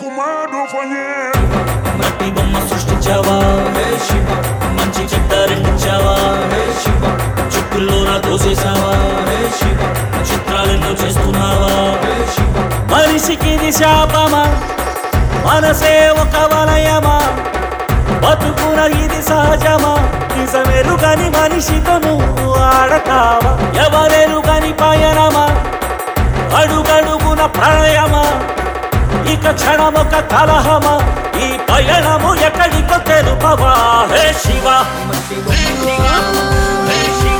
కుమారుడు మట్టి బొమ్మ సృష్టించావా హే శివ మంచి చెడ్డ రెండించావా హే శివ చుక్కుల్లో నా తోసేసావా హే శివ చిత్రాలెన్నో చేస్తున్నావా హే శివ మనిషికి ఇది శాపమా మనసే ఒక వలయమా బతుకున ఇది సహజమా నిజమెరుగని మనిషితో నువ్వు ఆడతావా ఎవరెరుగని పయనమా అడుగడుగున ప్రళయమా ఇక క్షణమొక కలహమా ఈ పయనము ఎక్కడికో తెలుపవా హే శివ హే శివ హే Shiva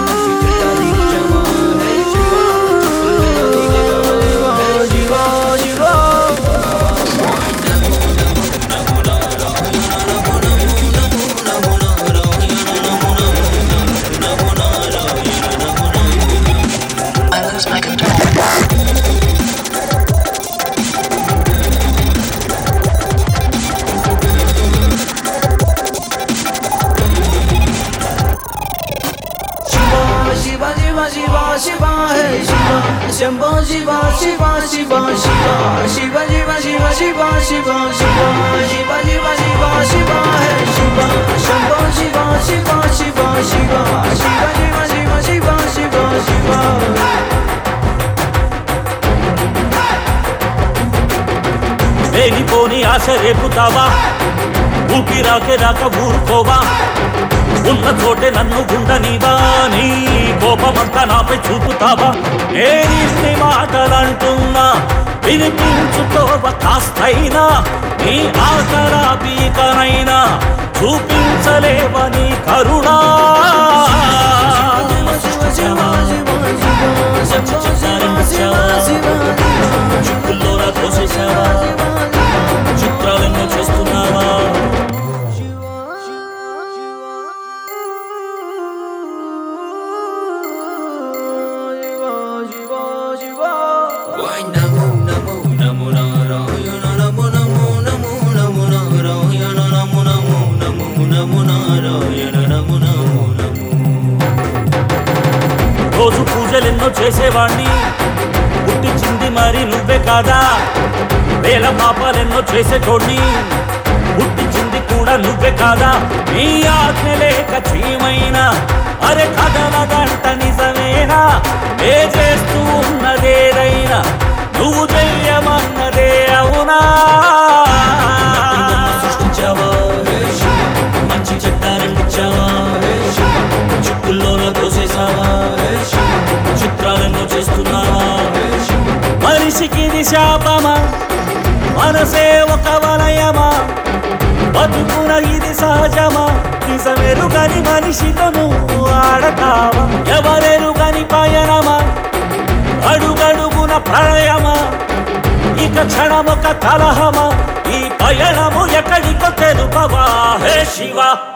I lose my control. Shiva Shiva Shiva Shiva Hey Shiva Shambho Shiva Shiva Shiva Shiva Shiva Shiva Shiva Shiva Shiva Shiva Shiva Shiva Shiva Shiva Hey Shiva Shambho Shiva Shiva Shiva Shiva Shiva Shiva Shiva Shiva Shiva Shiva లేనిపోని ఆశ రేపుతావా ఊపిరాకే రాక ఊరుకోవా ఉన్న చోటే నన్ను గుండనివా నీ కోపమంతా నాపై చూపుతావా నేనిన్ని మాటలంటున్నా వినిపించుకోవ కాస్తైనా నీ ఆకరా పీకనైనా చూపించలేవని కరుణా చుక్కుల్లోనా తోసేశావా చిత్రాలెన్నో చేస్తున్నావా రోజు పూజలెన్నో చేసేవాణ్ణి పుట్టించింది మరి నువ్వే కాదా వేల పాపాలెన్నో చేసేటోడ్ని పుట్టించింది కూడా నువ్వే కాదా నీ ఆజ్ఞ లేక చీమైనా అరే కథల గంట నిజమేనా ఏ చేస్తూ ఉన్నదేదైనా నువ్వు చెయ్యమన్నదే అవునా సృష్టించావా మంచి చెడ్డ రెండిచ్చావా చుక్కుల్లోన తోసేసావా చిత్రాలెన్నో చేస్తున్నావా మనిషికి ఇది శాపమా మనసే ఒక వలయమా బతుకున ఇది సహజమా నిజమెరుగని మనిషితో నువ్వు ఆడతావా ఎవరెరుగని పయనమా అడుగడుగున ప్రళయమా ఇక క్షణమొక కలహమా ఈ పయనము ఎక్కడికో తెలుపవా హే శివ